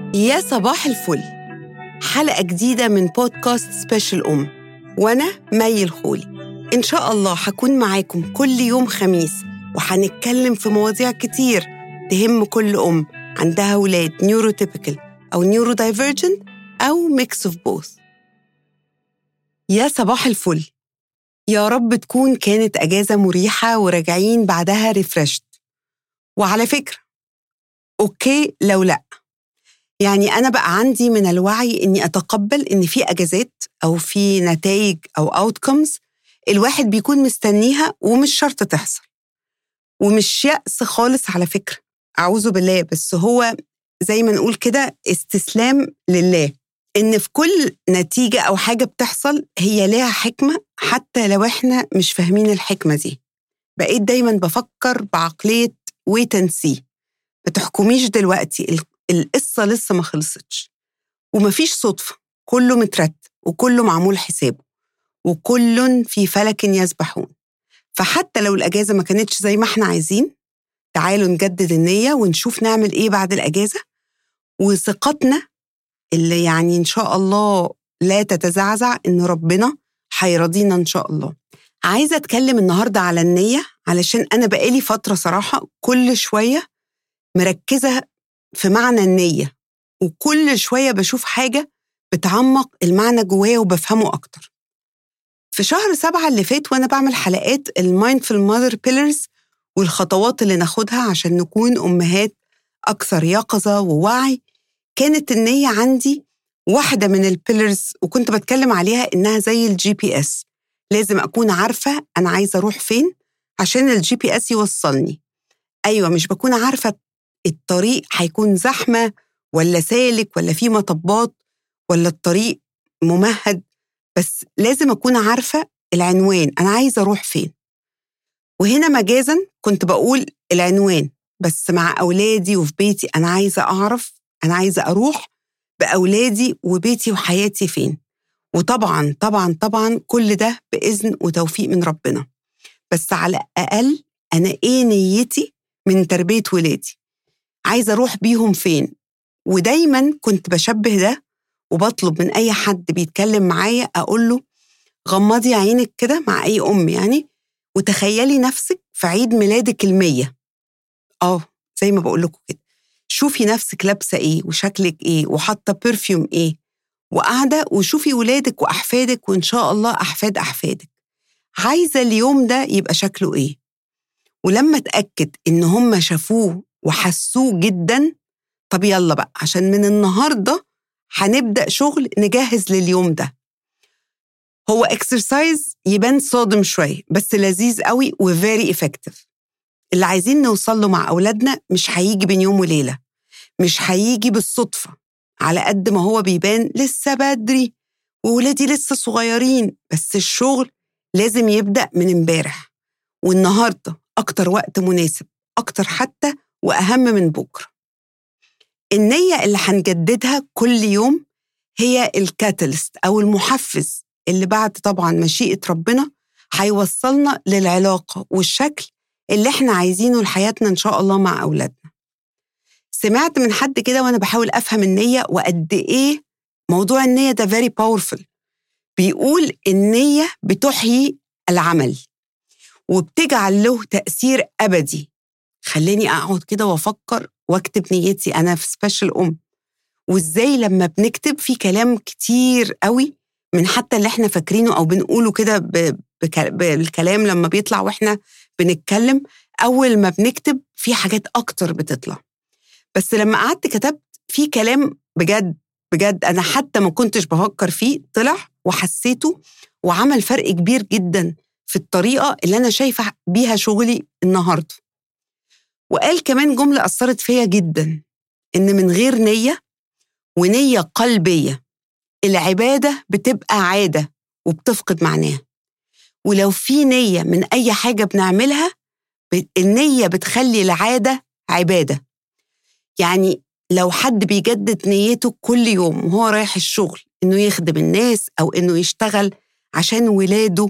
يا صباح الفل حلقة جديدة من بودكاست سبيشال أم وأنا مي الخولي إن شاء الله هكون معاكم كل يوم خميس وهنتكلم في مواضيع كتير تهم كل أم عندها ولاد نيوروتيبيكال أو نيورو دايفرجنت أو ميكس اوف بوث يا صباح الفل يا رب تكون كانت أجازة مريحة وراجعين بعدها ريفرشت وعلى فكرة أوكي لو لأ يعني أنا بقى عندي من الوعي إني أتقبل إن في أجازات أو في نتائج أو أوتكمز الواحد بيكون مستنيها ومش شرط تحصل ومش يأس خالص على فكرة أعوذ بالله بس هو زي ما نقول كده استسلام لله إن في كل نتيجة أو حاجة بتحصل هي ليها حكمة حتى لو إحنا مش فاهمين الحكمة دي بقيت دايما بفكر بعقلية ويت اند سي ما تحكميش دلوقتي القصة لسه ما خلصتش ومفيش صدفة كله مترتب وكله معمول حسابه وكل في فلك يسبحون فحتى لو الأجازة ما كانتش زي ما احنا عايزين تعالوا نجدد النية ونشوف نعمل إيه بعد الأجازة وثقتنا اللي يعني إن شاء الله لا تتزعزع إن ربنا هيرضينا إن شاء الله عايزة أتكلم النهاردة على النية علشان أنا بقالي فترة صراحة كل شوية مركزة في معنى النية وكل شوية بشوف حاجة بتعمق المعنى جوايا وبفهمه أكتر في شهر سبعة اللي فات وأنا بعمل حلقات المايندفul ماذر بيلرز والخطوات اللي ناخدها عشان نكون أمهات أكثر يقظة ووعي كانت النية عندي واحدة من البيلرز وكنت بتكلم عليها إنها زي الجي بي إس لازم أكون عارفة أنا عايزة أروح فين عشان الجي بي إس يوصلني أيوة مش بكون عارفة الطريق هيكون زحمة ولا سالك ولا في مطبات ولا الطريق ممهد بس لازم أكون عارفة العنوان أنا عايزة أروح فين وهنا مجازا كنت بقول العنوان بس مع أولادي وفي بيتي أنا عايزة أعرف أنا عايزة أروح بأولادي وبيتي وحياتي فين وطبعا طبعا طبعا كل ده بإذن وتوفيق من ربنا بس على الأقل أنا إيه نيتي من تربية ولادي عايزة أروح بيهم فين ودايما كنت بشبه ده وبطلب من أي حد بيتكلم معايا أقول له غمضي عينك كده مع أي أم يعني وتخيلي نفسك في عيد ميلادك المية آه زي ما بقول لكم كده شوفي نفسك لابسة إيه وشكلك إيه وحاطة برفيوم إيه وقاعدة وشوفي ولادك وأحفادك وإن شاء الله أحفاد أحفادك عايزة اليوم ده يبقى شكله إيه ولما اتأكد إن هم شافوه وحسوه جدا طب يلا بقى عشان من النهارده هنبدا شغل نجهز لليوم ده هو اكسرسايز يبان صادم شويه بس لذيذ قوي وفيري افكتيف اللي عايزين نوصل له مع اولادنا مش هيجي بين يوم وليله مش هيجي بالصدفه على قد ما هو بيبان لسه بدري وولادي لسه صغيرين بس الشغل لازم يبدا من امبارح والنهارده اكتر وقت مناسب اكتر حتى وأهم من بكرة النية اللي هنجددها كل يوم هي الكاتاليست أو المحفز اللي بعد طبعا مشيئة ربنا هيوصلنا للعلاقة والشكل اللي احنا عايزينه لحياتنا إن شاء الله مع أولادنا سمعت من حد كده وأنا بحاول أفهم النية وقد إيه موضوع النية ده very powerful بيقول النية بتحيي العمل وبتجعل له تأثير أبدي خلاني اقعد كده وافكر واكتب نيتي انا في سبيشال ام وازاي لما بنكتب في كلام كتير قوي من حتى اللي احنا فاكرينه او بنقوله كده بالكلام لما بيطلع واحنا بنتكلم اول ما بنكتب في حاجات اكتر بتطلع بس لما قعدت كتبت في كلام بجد بجد انا حتى ما كنتش بفكر فيه طلع وحسيته وعمل فرق كبير جدا في الطريقه اللي انا شايفه بيها شغلي النهارده وقال كمان جملة أثرت فيا جدا إن من غير نية ونية قلبية العبادة بتبقى عادة وبتفقد معناها ولو في نية من أي حاجة بنعملها النية بتخلي العادة عبادة يعني لو حد بيجدد نيته كل يوم وهو رايح الشغل إنه يخدم الناس أو إنه يشتغل عشان ولاده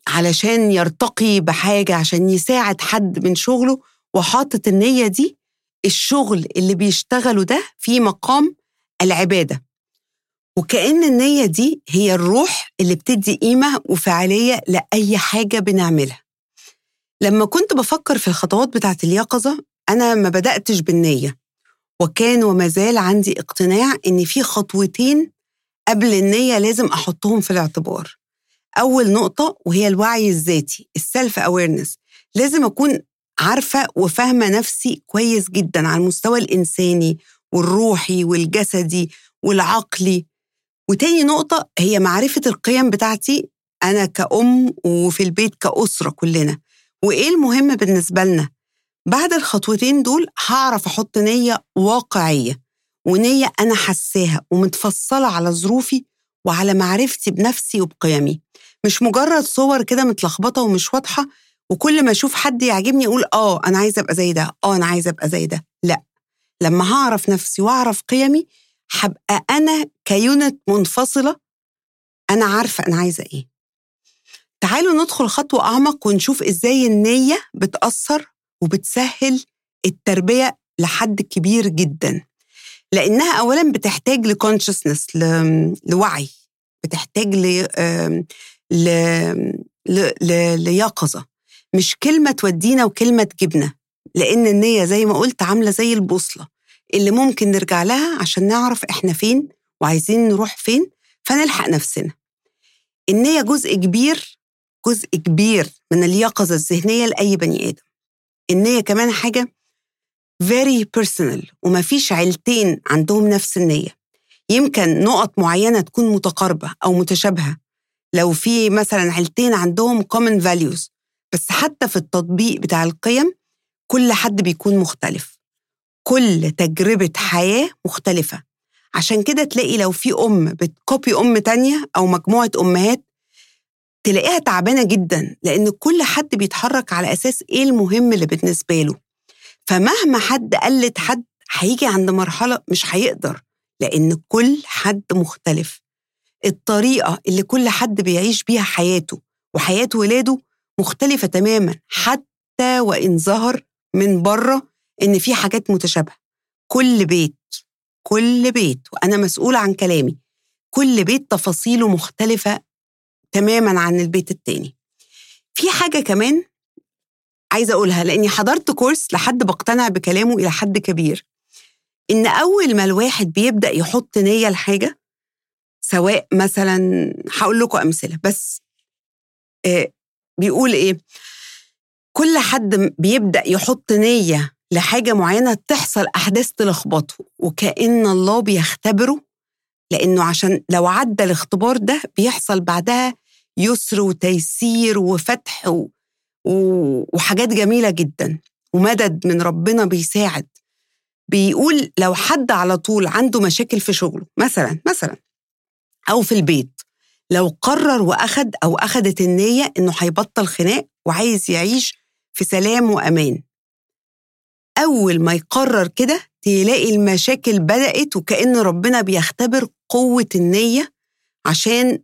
علشان يرتقي بحاجة عشان يساعد حد من شغله وحاطط النية دي الشغل اللي بيشتغله ده في مقام العبادة وكأن النية دي هي الروح اللي بتدي قيمة وفعالية لأي حاجة بنعملها لما كنت بفكر في الخطوات بتاعت اليقظة أنا ما بدأتش بالنية وكان وما زال عندي اقتناع إن في خطوتين قبل النية لازم أحطهم في الاعتبار أول نقطة وهي الوعي الذاتي السلف أويرنس لازم أكون عارفة وفاهمة نفسي كويس جدا على المستوى الإنساني والروحي والجسدي والعقلي وتاني نقطة هي معرفة القيم بتاعتي أنا كأم وفي البيت كأسرة كلنا وإيه المهم بالنسبة لنا بعد الخطوتين دول هعرف أحط نية واقعية ونية أنا حساها ومتفصلة على ظروفي وعلى معرفتي بنفسي وبقيمي مش مجرد صور كده متلخبطة ومش واضحة وكل ما أشوف حد يعجبني أقول آه أنا عايزة أبقى زي ده آه أنا عايزة أبقى زي ده لا لما هعرف نفسي وأعرف قيمي هبقى أنا كيونت منفصلة أنا عارفة أنا عايزة إيه تعالوا ندخل خطوة أعمق ونشوف إزاي النية بتأثر وبتسهل التربية لحد كبير جدا لأنها أولا بتحتاج لكونشسنس لوعي بتحتاج ل ل ل ليقظة مش كلمة تودينا وكلمة تجيبنا لأن النية زي ما قلت عاملة زي البوصلة اللي ممكن نرجع لها عشان نعرف إحنا فين وعايزين نروح فين فنلحق نفسنا النية جزء كبير جزء كبير من اليقظة الذهنية لأي بني آدم النية كمان حاجة very personal ومفيش عيلتين عندهم نفس النية يمكن نقط معينة تكون متقاربة أو متشابهة لو في مثلا عيلتين عندهم common values بس حتى في التطبيق بتاع القيم كل حد بيكون مختلف كل تجربة حياة مختلفة عشان كده تلاقي لو في أم بتكوبي أم تانية أو مجموعة أمهات تلاقيها تعبانة جدا لأن كل حد بيتحرك على أساس إيه المهم اللي بالنسبة له فمهما حد قلد حد هيجي عند مرحلة مش هيقدر لأن كل حد مختلف الطريقة اللي كل حد بيعيش بيها حياته وحياة ولاده مختلفة تماما حتى وإن ظهر من بره إن في حاجات متشابهة كل بيت كل بيت وأنا مسؤولة عن كلامي كل بيت تفاصيله مختلفة تماما عن البيت التاني في حاجة كمان عايزة أقولها لأني حضرت كورس لحد بقتنع بكلامه إلى حد كبير إن أول ما الواحد بيبدأ يحط نية لحاجة سواء مثلا هقول لكم أمثلة بس آه بيقول إيه كل حد بيبدأ يحط نية لحاجة معينة تحصل أحداث تلخبطه وكأن الله بيختبره لأنه عشان لو عدى الاختبار ده بيحصل بعدها يسر وتيسير وفتح و... و... وحاجات جميلة جدا ومدد من ربنا بيساعد بيقول لو حد على طول عنده مشاكل في شغله مثلا مثلا أو في البيت لو قرر وأخد أو أخدت النية إنه هيبطل خناق وعايز يعيش في سلام وأمان أول ما يقرر كده تلاقي المشاكل بدأت وكأن ربنا بيختبر قوة النية عشان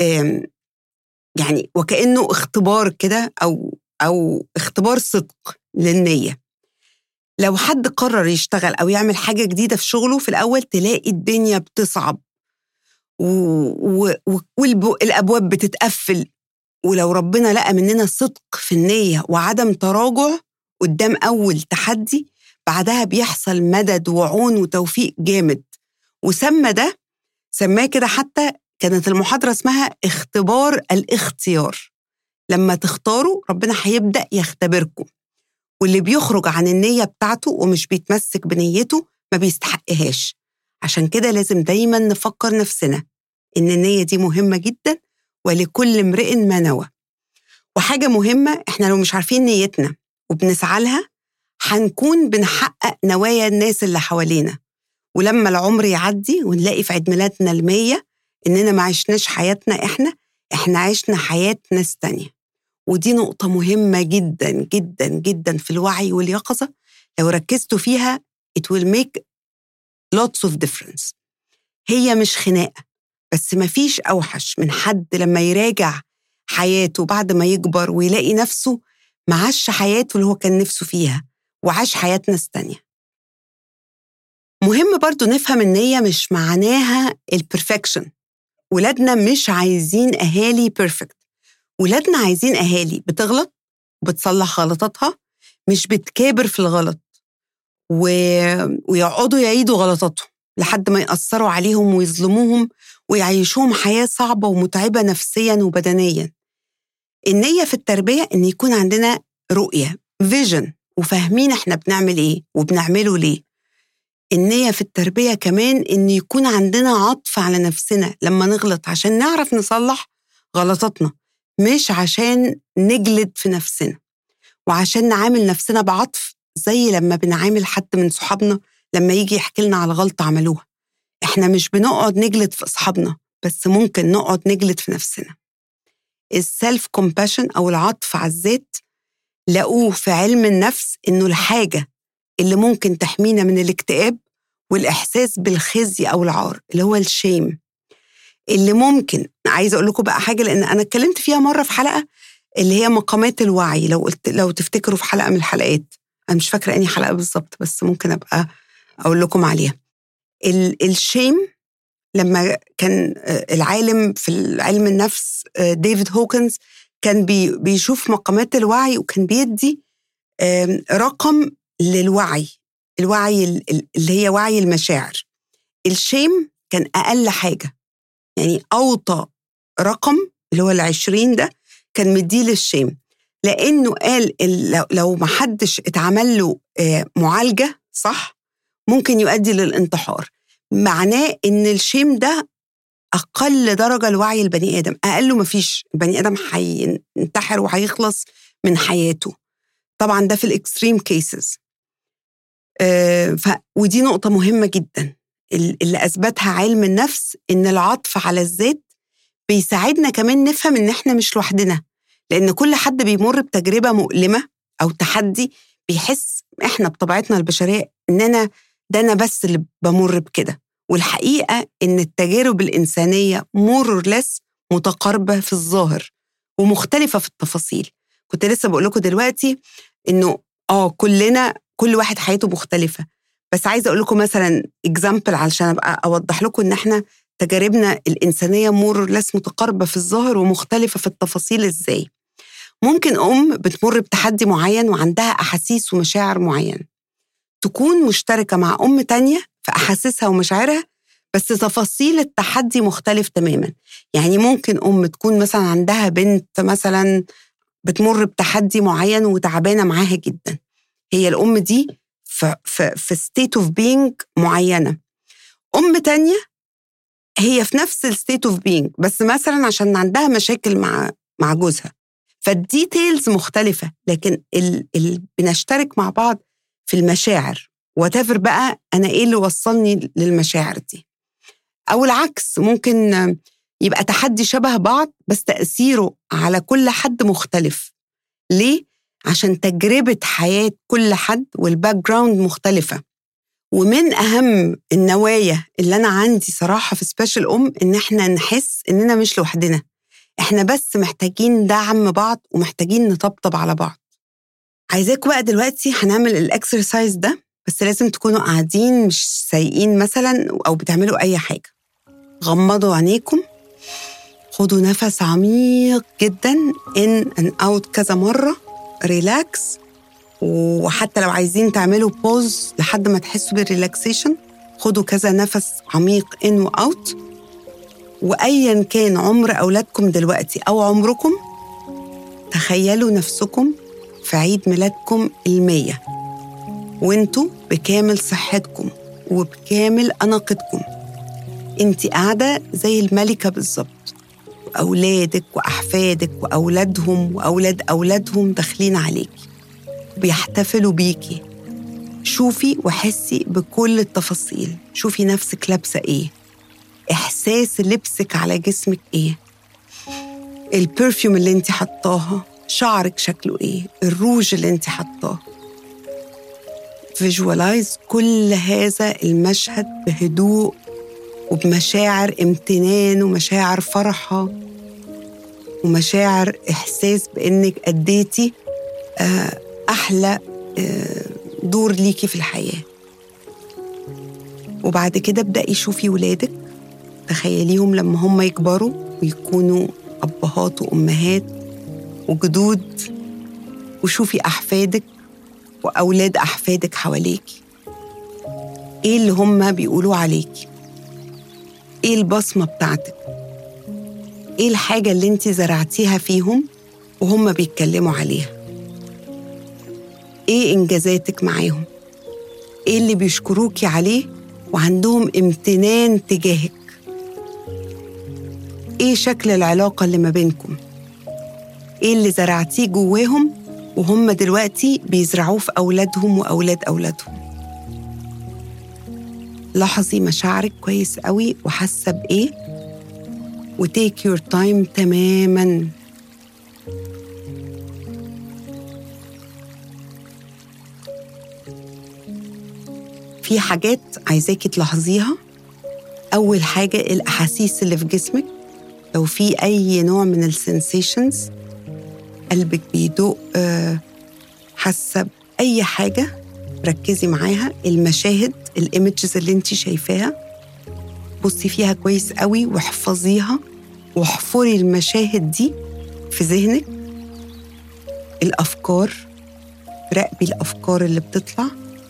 يعني وكأنه اختبار كده أو أو اختبار صدق للنية لو حد قرر يشتغل أو يعمل حاجة جديدة في شغله في الأول تلاقي الدنيا بتصعب والأبواب بتتقفل ولو ربنا لقى مننا صدق في النية وعدم تراجع قدام أول تحدي بعدها بيحصل مدد وعون وتوفيق جامد وسمى ده سماه كده حتى كانت المحاضرة اسمها اختبار الاختيار لما تختاروا ربنا هيبدأ يختبركم واللي بيخرج عن النية بتاعته ومش بيتمسك بنيته ما بيستحقهاش عشان كده لازم دايما نفكر نفسنا إن النية دي مهمة جدا ولكل امرئ ما نوى وحاجة مهمة إحنا لو مش عارفين نيتنا وبنسعى لها هنكون بنحقق نوايا الناس اللي حوالينا ولما العمر يعدي ونلاقي في عيد ميلادنا المية إننا ما عشناش حياتنا إحنا إحنا عشنا حياة ناس تانية ودي نقطة مهمة جدا جدا جدا في الوعي واليقظة لو ركزتوا فيها it will make lots of difference هي مش خناقة بس مفيش أوحش من حد لما يراجع حياته بعد ما يكبر ويلاقي نفسه ما عاش حياته اللي هو كان نفسه فيها وعاش حياة ناس تانية ومهم برضو نفهم ان هي مش معناها البرفكشن ولادنا مش عايزين اهالي بيرفكت ولادنا عايزين اهالي بتغلط وبتصلح غلطاتها مش بتكابر في الغلط و... ويقعدوا يعيدوا غلطاتهم لحد ما يأثروا عليهم ويظلموهم ويعيشوهم حياة صعبة ومتعبة نفسيا وبدنيا النية في التربية إن يكون عندنا رؤية فيجن وفاهمين إحنا بنعمل إيه وبنعمله ليه النية في التربية كمان إن يكون عندنا عطف على نفسنا لما نغلط عشان نعرف نصلح غلطاتنا مش عشان نجلد في نفسنا وعشان نعامل نفسنا بعطف زي لما بنعامل حد من صحابنا لما يجي يحكي لنا على غلطة عملوها احنا مش بنقعد نجلد في أصحابنا بس ممكن نقعد نجلد في نفسنا السيلف كومباشن أو العطف على الذات لقوه في علم النفس إنه الحاجة اللي ممكن تحمينا من الاكتئاب والإحساس بالخزي أو العار اللي هو الشيم اللي ممكن عايزة أقول لكم بقى حاجة لأن أنا اتكلمت فيها مرة في حلقة اللي هي مقامات الوعي لو قلت لو تفتكروا في حلقة من الحلقات أنا مش فاكرة أني حلقة بالظبط بس ممكن أبقى أقول لكم عليها الشيم لما كان العالم في علم النفس ديفيد هوكنز كان بيشوف مقامات الوعي وكان بيدي رقم للوعي الوعي اللي هي وعي المشاعر الشيم كان أقل حاجة يعني أوطى رقم اللي هو العشرين ده كان مديه للشيم لأنه قال لو ما حدش اتعمل له معالجة صح ممكن يؤدي للانتحار معناه ان الشيم ده اقل درجه لوعي البني ادم اقله مفيش البني ادم هينتحر وهيخلص من حياته طبعا ده في الاكستريم كيسز آه ف ودي نقطه مهمه جدا اللي اثبتها علم النفس ان العطف على الذات بيساعدنا كمان نفهم ان احنا مش لوحدنا لان كل حد بيمر بتجربه مؤلمه او تحدي بيحس احنا بطبيعتنا البشريه ان انا ده أنا بس اللي بمر بكده والحقيقة إن التجارب الإنسانية مور لس متقاربة في الظاهر ومختلفة في التفاصيل كنت لسه بقول لكم دلوقتي إنه آه كلنا كل واحد حياته مختلفة بس عايزة أقول لكم مثلا اكزامبل علشان أبقى أوضح لكم إن إحنا تجاربنا الإنسانية مور لس متقاربة في الظاهر ومختلفة في التفاصيل إزاي ممكن أم بتمر بتحدي معين وعندها أحاسيس ومشاعر معينة تكون مشتركة مع أم تانية في أحاسيسها ومشاعرها بس تفاصيل التحدي مختلف تماما يعني ممكن أم تكون مثلا عندها بنت مثلا بتمر بتحدي معين وتعبانة معاها جدا هي الأم دي في, في, في state of being معينة أم تانية هي في نفس الستيت اوف بينج بس مثلا عشان عندها مشاكل مع مع جوزها فالديتيلز مختلفة لكن ال ال بنشترك مع بعض في المشاعر وتفر بقى أنا إيه اللي وصلني للمشاعر دي أو العكس ممكن يبقى تحدي شبه بعض بس تأثيره على كل حد مختلف ليه؟ عشان تجربة حياة كل حد والباك جراوند مختلفة ومن أهم النوايا اللي أنا عندي صراحة في سبيشال أم إن إحنا نحس إننا مش لوحدنا إحنا بس محتاجين دعم بعض ومحتاجين نطبطب على بعض عايزاكم بقى دلوقتي هنعمل الاكسرسايز ده بس لازم تكونوا قاعدين مش سايقين مثلا او بتعملوا اي حاجه غمضوا عينيكم خدوا نفس عميق جدا ان ان اوت كذا مره ريلاكس وحتى لو عايزين تعملوا بوز لحد ما تحسوا بالريلاكسيشن خدوا كذا نفس عميق ان واوت وايا كان عمر اولادكم دلوقتي او عمركم تخيلوا نفسكم في عيد ميلادكم المية وانتوا بكامل صحتكم وبكامل أناقتكم انت قاعدة زي الملكة بالظبط وأولادك وأحفادك وأولادهم وأولاد أولادهم داخلين عليكي بيحتفلوا بيكي شوفي وحسي بكل التفاصيل شوفي نفسك لابسة ايه إحساس لبسك على جسمك ايه البرفيوم اللي انت حطاها شعرك شكله ايه الروج اللي انت حطاه فيجوالايز كل هذا المشهد بهدوء وبمشاعر امتنان ومشاعر فرحة ومشاعر إحساس بإنك أديتي أحلى دور ليكي في الحياة وبعد كده ابدأي شوفي ولادك تخيليهم لما هم يكبروا ويكونوا أبهات وأمهات وجدود وشوفي أحفادك وأولاد أحفادك حواليكي إيه اللي هم بيقولوا عليكي إيه البصمة بتاعتك إيه الحاجة اللي أنت زرعتيها فيهم وهم بيتكلموا عليها إيه إنجازاتك معاهم إيه اللي بيشكروكي عليه وعندهم امتنان تجاهك ايه شكل العلاقه اللي ما بينكم ايه اللي زرعتيه جواهم وهم دلوقتي بيزرعوه في اولادهم واولاد اولادهم لاحظي مشاعرك كويس قوي وحاسه بايه وتيك يور تايم تماما في حاجات عايزاكي تلاحظيها أول حاجة الأحاسيس اللي في جسمك لو في أي نوع من السنسيشنز قلبك بيدق آه، حاسة بأي حاجة ركزي معاها المشاهد الايمجز اللي انت شايفاها بصي فيها كويس قوي واحفظيها واحفري المشاهد دي في ذهنك الأفكار راقبي الأفكار اللي بتطلع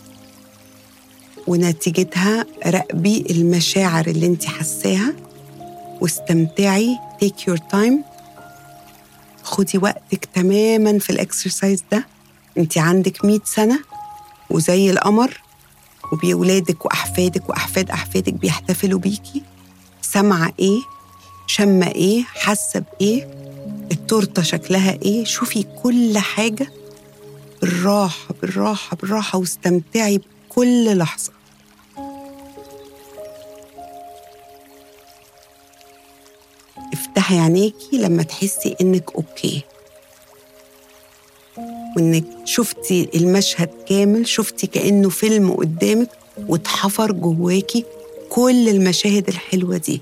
ونتيجتها راقبي المشاعر اللي انت حساها واستمتعي take your time خدي وقتك تماما في الاكسرسايز ده انت عندك 100 سنة وزي القمر وبيولادك وأحفادك وأحفاد أحفادك بيحتفلوا بيكي سامعة إيه شامة إيه حاسة بإيه التورتة شكلها إيه شوفي كل حاجة بالراحة بالراحة بالراحة واستمتعي بكل لحظة افتحي عينيكي لما تحسي انك اوكي وانك شفتي المشهد كامل شفتي كانه فيلم قدامك واتحفر جواكي كل المشاهد الحلوه دي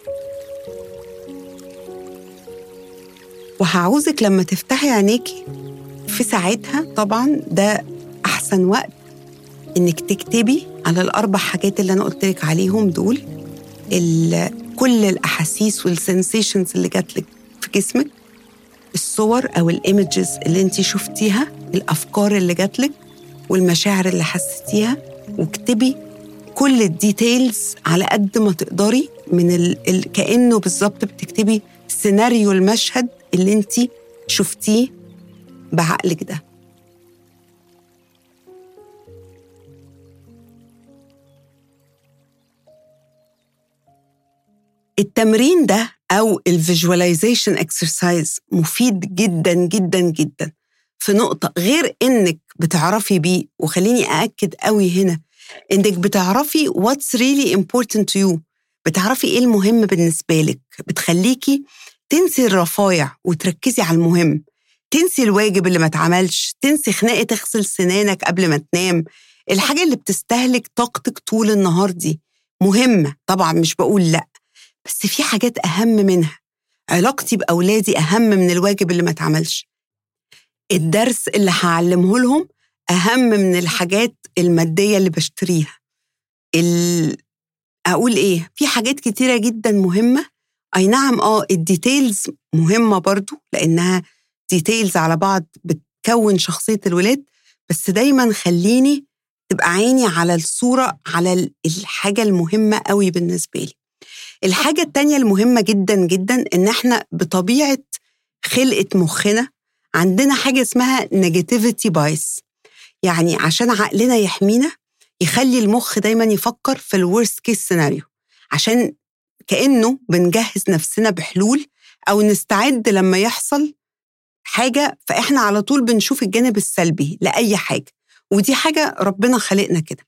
وهعوزك لما تفتحي عينيكي في ساعتها طبعا ده احسن وقت انك تكتبي على الاربع حاجات اللي انا قلت لك عليهم دول كل الاحاسيس والسنسيشنز اللي جاتلك في جسمك الصور او الايمجز اللي انت شفتيها الافكار اللي جاتلك والمشاعر اللي حسيتيها واكتبي كل الديتيلز على قد ما تقدري من ال... ال... كانه بالظبط بتكتبي سيناريو المشهد اللي انت شفتيه بعقلك ده التمرين ده او الفيجواليزيشن اكسرسايز مفيد جدا جدا جدا في نقطه غير انك بتعرفي بيه وخليني ااكد قوي هنا انك بتعرفي what's really important to you بتعرفي ايه المهم بالنسبه لك بتخليكي تنسي الرفايع وتركزي على المهم تنسي الواجب اللي ما اتعملش تنسي خناقه تغسل سنانك قبل ما تنام الحاجه اللي بتستهلك طاقتك طول النهار دي مهمه طبعا مش بقول لا بس في حاجات أهم منها علاقتي بأولادي أهم من الواجب اللي ما اتعملش الدرس اللي هعلمه لهم أهم من الحاجات المادية اللي بشتريها ال... أقول إيه في حاجات كتيرة جدا مهمة أي نعم آه الديتيلز مهمة برضو لأنها ديتيلز على بعض بتكون شخصية الولاد بس دايما خليني تبقى عيني على الصورة على الحاجة المهمة قوي بالنسبة لي الحاجة التانية المهمة جدا جدا إن إحنا بطبيعة خلقة مخنا عندنا حاجة اسمها نيجاتيفيتي بايس يعني عشان عقلنا يحمينا يخلي المخ دايما يفكر في الورست كيس سيناريو عشان كأنه بنجهز نفسنا بحلول أو نستعد لما يحصل حاجة فإحنا على طول بنشوف الجانب السلبي لأي حاجة ودي حاجة ربنا خلقنا كده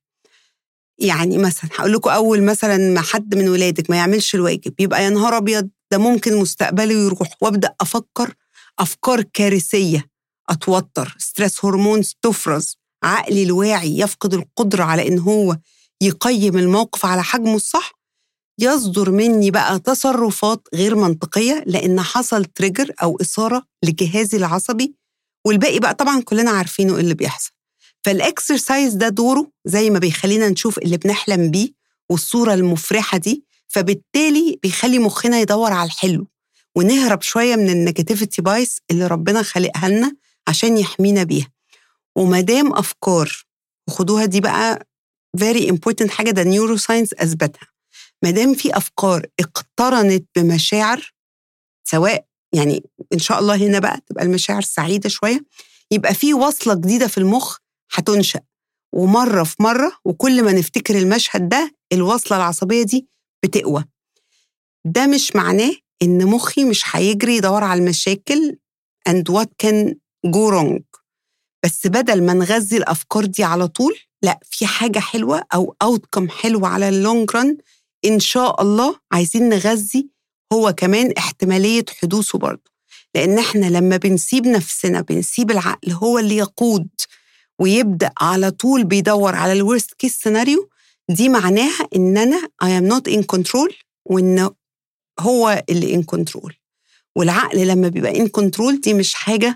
يعني مثلا هقول لكم اول مثلا ما حد من ولادك ما يعملش الواجب يبقى يا نهار ابيض ده ممكن مستقبله يروح وابدا افكر افكار كارثيه اتوتر ستريس هرمونز تفرز عقلي الواعي يفقد القدره على ان هو يقيم الموقف على حجمه الصح يصدر مني بقى تصرفات غير منطقيه لان حصل تريجر او اثاره لجهازي العصبي والباقي بقى طبعا كلنا عارفينه ايه اللي بيحصل فالاكسرسايز ده دوره زي ما بيخلينا نشوف اللي بنحلم بيه والصورة المفرحة دي فبالتالي بيخلي مخنا يدور على الحلو ونهرب شوية من النيجاتيفيتي بايس اللي ربنا خلقها لنا عشان يحمينا بيها ومدام أفكار وخدوها دي بقى very important حاجة ده نيورو ساينس أثبتها مادام في أفكار اقترنت بمشاعر سواء يعني إن شاء الله هنا بقى تبقى المشاعر سعيدة شوية يبقى في وصلة جديدة في المخ هتنشأ ومرة في مرة وكل ما نفتكر المشهد ده الوصلة العصبية دي بتقوى ده مش معناه إن مخي مش هيجري يدور على المشاكل and what can go wrong بس بدل ما نغذي الأفكار دي على طول لا في حاجة حلوة أو outcome حلوة على اللونج ران إن شاء الله عايزين نغذي هو كمان احتمالية حدوثه برضه لأن احنا لما بنسيب نفسنا بنسيب العقل هو اللي يقود ويبدأ على طول بيدور على الورست كيس سيناريو دي معناها إن أنا I am not in control وإن هو اللي in control والعقل لما بيبقى in control دي مش حاجة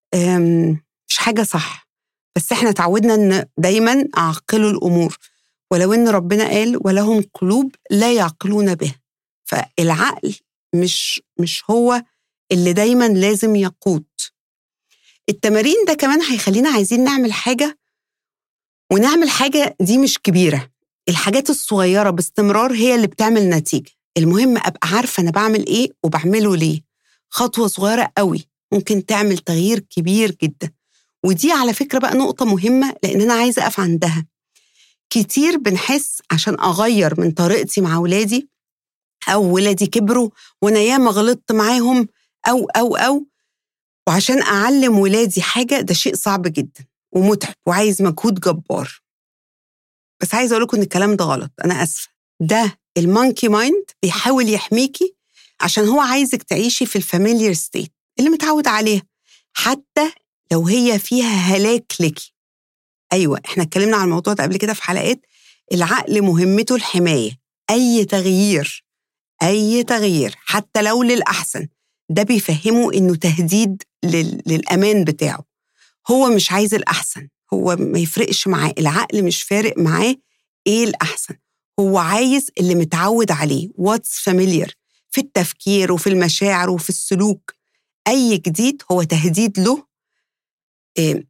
مش حاجة صح بس احنا تعودنا ان دايما اعقلوا الامور ولو ان ربنا قال ولهم قلوب لا يعقلون بها فالعقل مش مش هو اللي دايما لازم يقود التمارين ده كمان هيخلينا عايزين نعمل حاجه ونعمل حاجه دي مش كبيره الحاجات الصغيره باستمرار هي اللي بتعمل نتيجه المهم ابقى عارفه انا بعمل ايه وبعمله ليه خطوه صغيره قوي ممكن تعمل تغيير كبير جدا ودي على فكرة بقى نقطة مهمة لأن أنا عايزة أقف عندها كتير بنحس عشان أغير من طريقتي مع ولادي أو ولادي كبروا وأنا ياما غلطت معاهم أو أو أو وعشان أعلم ولادي حاجة ده شيء صعب جدا ومتعب وعايز مجهود جبار بس عايزة أقول لكم إن الكلام ده غلط أنا آسفة ده المونكي مايند بيحاول يحميكي عشان هو عايزك تعيشي في الفاميليار ستيت اللي متعود عليها حتى لو هي فيها هلاك لك ايوه احنا اتكلمنا عن الموضوع ده قبل كده في حلقات العقل مهمته الحمايه اي تغيير اي تغيير حتى لو للاحسن ده بيفهمه انه تهديد للامان بتاعه هو مش عايز الاحسن هو ما يفرقش معاه العقل مش فارق معاه ايه الاحسن هو عايز اللي متعود عليه واتس فاميليار في التفكير وفي المشاعر وفي السلوك اي جديد هو تهديد له إيه،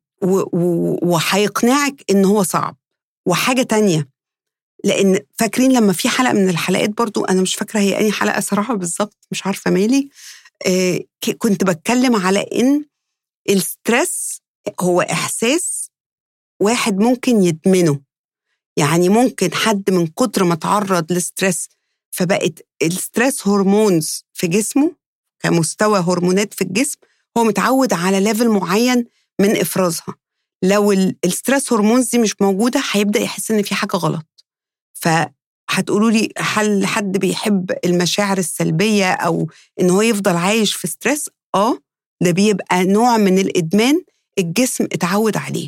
وهيقنعك ان هو صعب وحاجه تانية لان فاكرين لما في حلقه من الحلقات برضو انا مش فاكره هي اني حلقه صراحه بالظبط مش عارفه مالي إيه، كنت بتكلم على ان الستريس هو احساس واحد ممكن يدمنه يعني ممكن حد من كتر ما تعرض لستريس فبقت الستريس هرمونز في جسمه كمستوى هرمونات في الجسم هو متعود على ليفل معين من افرازها لو الستريس هرمونز دي مش موجوده هيبدا يحس ان في حاجه غلط فهتقولوا لي هل حد بيحب المشاعر السلبيه او ان هو يفضل عايش في ستريس اه ده بيبقى نوع من الادمان الجسم اتعود عليه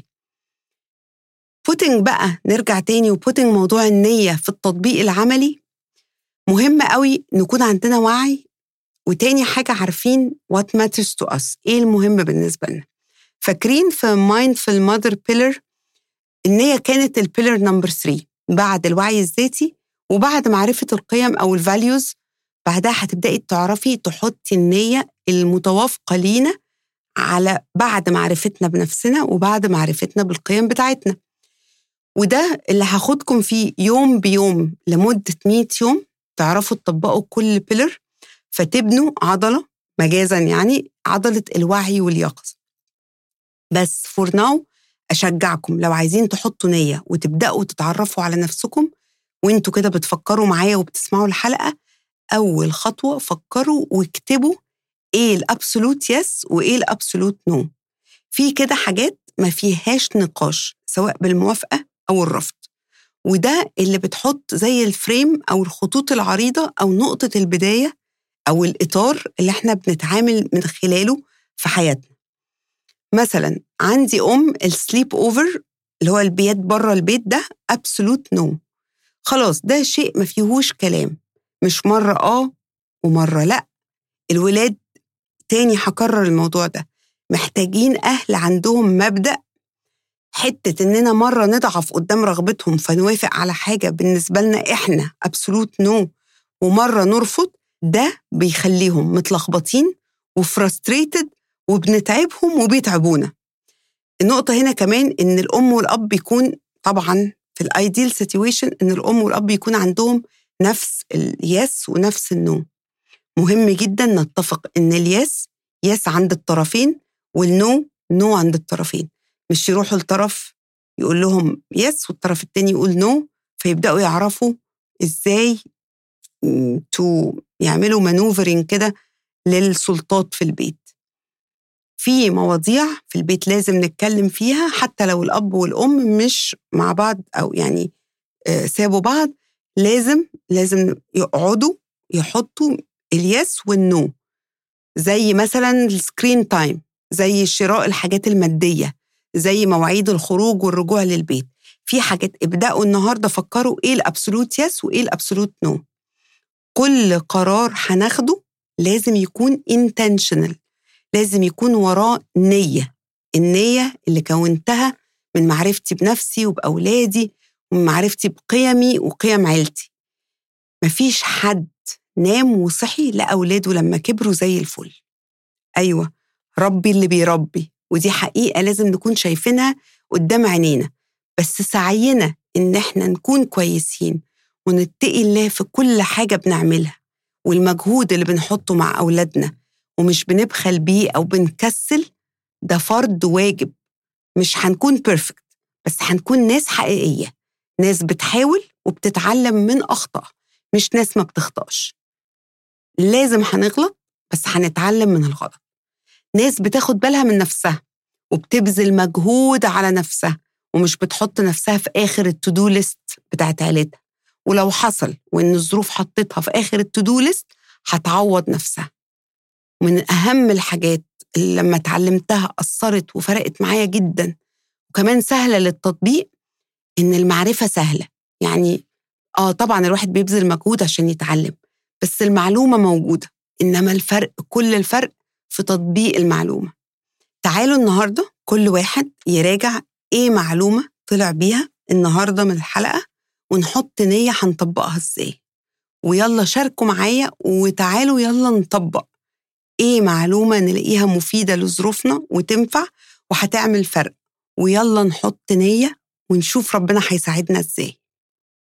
بوتنج بقى نرجع تاني وبوتنج موضوع النية في التطبيق العملي مهم قوي نكون عندنا وعي وتاني حاجة عارفين what matters to us إيه المهم بالنسبة لنا فاكرين في مايندفul ماذر بيلر ان هي كانت البيلر نمبر 3 بعد الوعي الذاتي وبعد معرفه القيم او الفاليوز بعدها هتبداي تعرفي تحطي النيه المتوافقه لينا على بعد معرفتنا بنفسنا وبعد معرفتنا بالقيم بتاعتنا وده اللي هاخدكم فيه يوم بيوم لمدة 100 يوم تعرفوا تطبقوا كل بيلر فتبنوا عضلة مجازا يعني عضلة الوعي واليقظة بس فور ناو أشجعكم لو عايزين تحطوا نية وتبدأوا تتعرفوا على نفسكم وانتوا كده بتفكروا معايا وبتسمعوا الحلقة أول خطوة فكروا واكتبوا إيه الأبسولوت يس وإيه الأبسولوت نو في كده حاجات ما فيهاش نقاش سواء بالموافقة أو الرفض وده اللي بتحط زي الفريم أو الخطوط العريضة أو نقطة البداية أو الإطار اللي احنا بنتعامل من خلاله في حياتنا مثلا عندي ام السليب اوفر اللي هو البيات بره البيت ده ابسولوت نو خلاص ده شيء ما فيهوش كلام مش مره اه ومره لا الولاد تاني هكرر الموضوع ده محتاجين اهل عندهم مبدا حتة إننا مرة نضعف قدام رغبتهم فنوافق على حاجة بالنسبة لنا إحنا أبسولوت نو no. ومرة نرفض ده بيخليهم متلخبطين وفرستريتد وبنتعبهم وبيتعبونا النقطة هنا كمان إن الأم والأب بيكون طبعا في الايديال سيتويشن إن الأم والأب يكون عندهم نفس اليس ونفس النو مهم جدا نتفق إن اليس يس عند الطرفين والنو نو عند الطرفين مش يروحوا لطرف يقول لهم يس والطرف التاني يقول نو فيبدأوا يعرفوا إزاي تو يعملوا مانوفرين كده للسلطات في البيت في مواضيع في البيت لازم نتكلم فيها حتى لو الأب والأم مش مع بعض أو يعني سابوا بعض لازم لازم يقعدوا يحطوا اليس والنو زي مثلا السكرين تايم زي شراء الحاجات المادية زي مواعيد الخروج والرجوع للبيت في حاجات ابدأوا النهاردة فكروا ايه الابسولوت يس وايه الابسولوت نو كل قرار هناخده لازم يكون intentional لازم يكون وراه نية النية اللي كونتها من معرفتي بنفسي وبأولادي ومن معرفتي بقيمي وقيم عيلتي مفيش حد نام وصحي لأولاده لما كبروا زي الفل أيوة ربي اللي بيربي ودي حقيقة لازم نكون شايفينها قدام عينينا بس سعينا إن إحنا نكون كويسين ونتقي الله في كل حاجة بنعملها والمجهود اللي بنحطه مع أولادنا ومش بنبخل بيه أو بنكسل ده فرض واجب مش هنكون بيرفكت بس هنكون ناس حقيقية ناس بتحاول وبتتعلم من أخطاء مش ناس ما بتخطأش لازم هنغلط بس هنتعلم من الغلط ناس بتاخد بالها من نفسها وبتبذل مجهود على نفسها ومش بتحط نفسها في آخر التودو ليست بتاعت عيلتها ولو حصل وإن الظروف حطتها في آخر التودو ليست هتعوض نفسها ومن أهم الحاجات اللي لما اتعلمتها أثرت وفرقت معايا جدا وكمان سهلة للتطبيق إن المعرفة سهلة يعني آه طبعا الواحد بيبذل مجهود عشان يتعلم بس المعلومة موجودة إنما الفرق كل الفرق في تطبيق المعلومة تعالوا النهاردة كل واحد يراجع إيه معلومة طلع بيها النهاردة من الحلقة ونحط نية هنطبقها إزاي ويلا شاركوا معايا وتعالوا يلا نطبق إيه معلومة نلاقيها مفيدة لظروفنا وتنفع وهتعمل فرق ويلا نحط نية ونشوف ربنا هيساعدنا إزاي